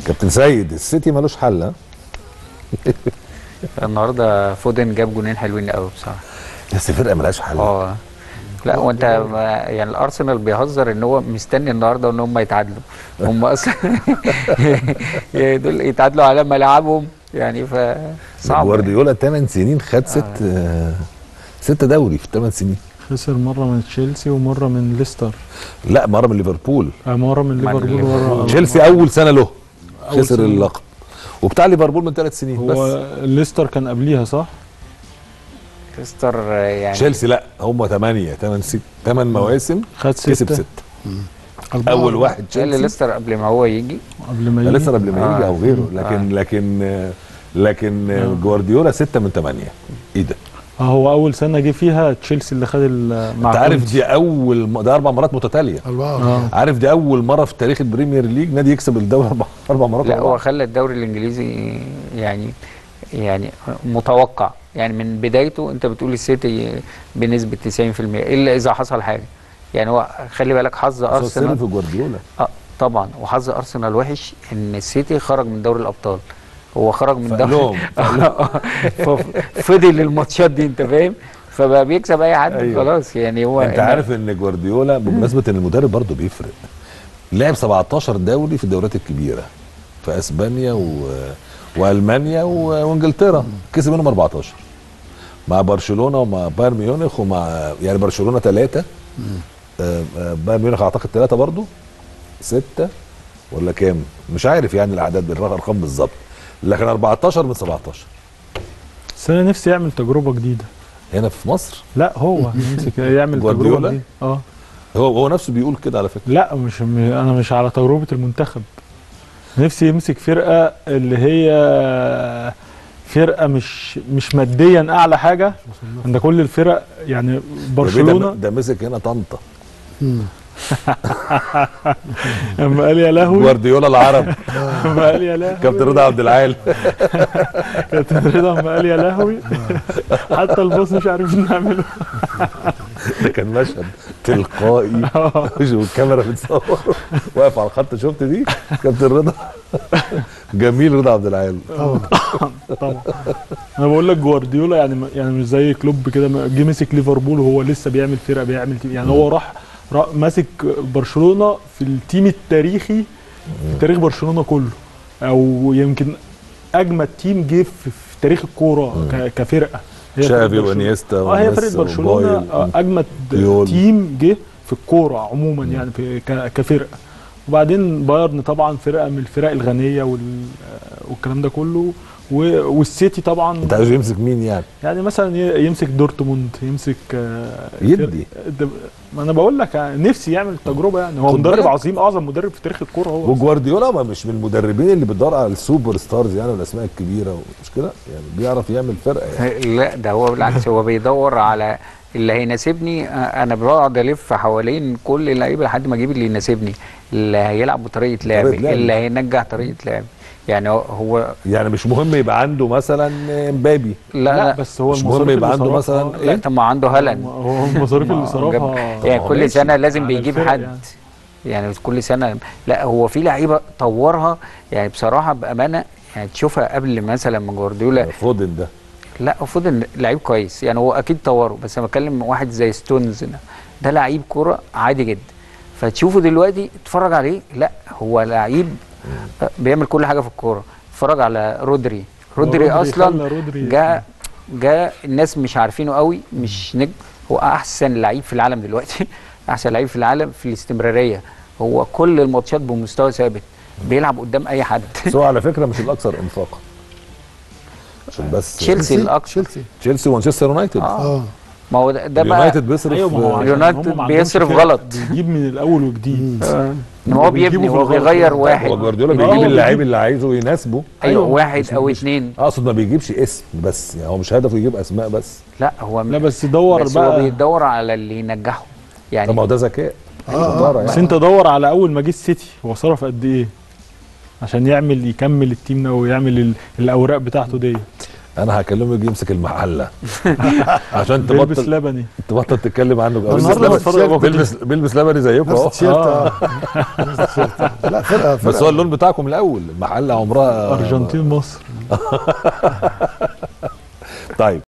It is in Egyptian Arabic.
كابتن سيد السيتي ملوش حل ها النهارده فودن جاب جونين حلوين قوي بصراحه بس فرقه ملهاش حل اه لا وانت ما- يعني الارسنال بيهزر ان هو مستني النهارده ان هم يتعادلوا هم اصلا يعني دول يتعادلوا على ملاعبهم يعني ف صعب جوارديولا 8 سنين خد ست آه. ست دوري في 8 سنين خسر مره من تشيلسي ومره من ليستر لا مره من ليفربول آه، مره من مع ليفربول ليفربول. ومره تشيلسي اول سنه له أول خسر سنة. اللقب وبتاع ليفربول من ثلاث سنين هو بس ليستر كان قبليها صح؟ ليستر يعني تشيلسي لا هم 8 8 6 8 مواسم خد كسب ستة 6 أربعة اول واحد قال تشيلسي ليستر قبل ما هو يجي قبل ما ده يجي لسه قبل ما يجي آه. او غيره لكن آه. لكن آه، لكن آه، آه. جوارديولا 6 من 8 ايه ده؟ آه، هو اول سنه جه فيها تشيلسي اللي خد ال- مع انت عارف كونتي. دي اول م... ده اربع مرات متتاليه أربعة اه عارف دي اول مره في تاريخ البريمير ليج نادي يكسب الدوري اربع اربع مرات لا ورا هو بعض. خلى الدوري الانجليزي يعني يعني متوقع يعني من بدايته انت بتقول السيتي بنسبه 90% الا اذا حصل حاجه يعني هو خلي بالك حظ بس هو السر ارسنال في جوارديولا اه طبعا وحظ ارسنال وحش ان السيتي خرج من دوري الابطال هو خرج من دوري فقلهم ففضل الماتشات دي انت فاهم فبقى بيكسب اي حد أيوة. خلاص يعني هو انت إن- عارف ان جوارديولا بمناسبه ان المدرب برضه بيفرق لعب 17 دوري في الدوريات الكبيره في اسبانيا و... والمانيا و... وانجلترا كسب منهم 14 مع برشلونه ومع بايرن ميونخ ومع يعني برشلونه ثلاثه بايرن ميونخ اعتقد ثلاثه برضه سته ولا كام مش عارف يعني الاعداد بالارقام بالظبط لكن 14 من 17 بس انا نفسي يعمل تجربه جديده هنا في مصر لا هو يمسك يعمل جوارديولا؟ تجربه جديده اه هو هو نفسه بيقول كده على فكره لا مش م- انا مش على تجربه المنتخب نفسي يمسك فرقه اللي هي فرقه مش مش ماديا اعلى حاجه عند كل الفرق يعني ده, برشلونه ده مسك هنا طنطا لما قال يا لهوي جوارديولا العرب لما قال يا لهوي كابتن رضا عبد العال كابتن رضا لما قال يا لهوي حتى الباص مش عارفين نعمله ده كان مشهد تلقائي والكاميرا بتصور واقف على الخط شفت دي كابتن رضا جميل رضا عبد العال طبعا انا بقول لك جوارديولا يعني يعني مش زي كلوب كده ما- جه مسك ليفربول وهو لسه بيعمل فرقه بيعمل تيم يعني هو راح را- ماسك برشلونه في التيم التاريخي في تاريخ برشلونه كله او يمكن اجمد تيم جه في, في تاريخ الكوره ك- كفرقه هي فرقة شافي برشلونة. وانيستا اه هي فرقه وميسي برشلونه وبايل. آه، اجمد بيول. تيم جه في الكوره عموما يعني في ك- كفرقه وبعدين بايرن طبعا فرقه من الفرق الغنيه وال آه، والكلام ده كله و- والسيتي طبعا انت عايز يمسك مين يعني؟ يعني مثلا ي- يمسك دورتموند يمسك آه، يدي. فرق- ده- ما انا بقول لك يعني نفسي يعمل التجربه يعني هو خد مدرب بالك. عظيم اعظم مدرب في تاريخ الكوره هو وجوارديولا ما مش من المدربين اللي بتدور على السوبر ستارز يعني والاسماء الكبيره مش كده؟ يعني بيعرف يعمل فرقه يعني لا ده هو بالعكس هو بيدور على اللي هيناسبني آه، انا بقعد الف حوالين كل اللعيبه لحد ما اجيب اللي يناسبني اللي هيلعب بطريقه لعبي طريقة لعب. اللي هينجح طريقه لعبي يعني هو- هو يعني مش مهم يبقى عنده مثلا مبابي لا لا لا بس هو مش المصاريف مهم يبقى اللي عنده صرفها- مثلا لا ايه؟ طب ما عنده هالاند هو المصاريف اللي صرفها يعني هو كل ماشي سنه لازم على بيجيب الفرق حد يعني. يعني كل سنه لا هو في لعيبه طورها يعني بصراحه بامانه يعني تشوفها قبل مثلا ما جوارديولا فودن ده لا المفروض ان لعيب كويس يعني هو اكيد طوره بس انا بتكلم واحد زي ستونز ده, ده لعيب كوره عادي جدا فتشوفه دلوقتي اتفرج عليه لا هو لعيب بيعمل كل حاجه في الكوره اتفرج على رودري رودري خلى اصلا رودري جاء جاء الناس مش عارفينه قوي مش نجم هو احسن لعيب في العالم دلوقتي احسن لعيب في العالم في الاستمراريه هو كل الماتشات بمستوى ثابت بيلعب قدام اي حد بس هو على فكره مش الاكثر انفاقا عشان بس تشيلسي الاكثر تشيلسي تشيلسي ومانشستر يونايتد اه اه ما هو ده, ده بقى اليونايتد بيصرف ايوه ما هو عشان اليونايتد هم ما عندهمش بيصرف فرق، غلط. بيجيب من الاول وجديد ان هو بيبني بيجيبوا في هو الغلط. بيغير هو واحد هو جوارديولا آه، بيجيب هو اللعيب بيجيب- اللي عايزه يناسبه ايوه أيوة، واحد مش- او مش- اتنين اقصد ما بيجيبش اسم بس يعني هو مش هدفه يجيب اسماء بس لا هو لا بس دور بس هو بقى بيدور على اللي ينجحه طب ما يعني هو ده ذكاء آه، شطارة بس يعني. انت دور على اول ما جه السيتي هو صرف قد ايه عشان يعمل يكمل التيم ده ويعمل ال- الاوراق بتاعته دي انا هكلمه يجي يمسك المحله عشان بيلبس تبطل لبني تبطل تتكلم عنه بقى. النهارده بيلبس بتفرج- لبني بيلبس بيلبس لبني زيكم نفس اهو التيشيرت آه. نفس التيشيرت لا فرقه فرقه بس هو اللون بتاعكم الاول المحله عمرها ارجنتين مصر طيب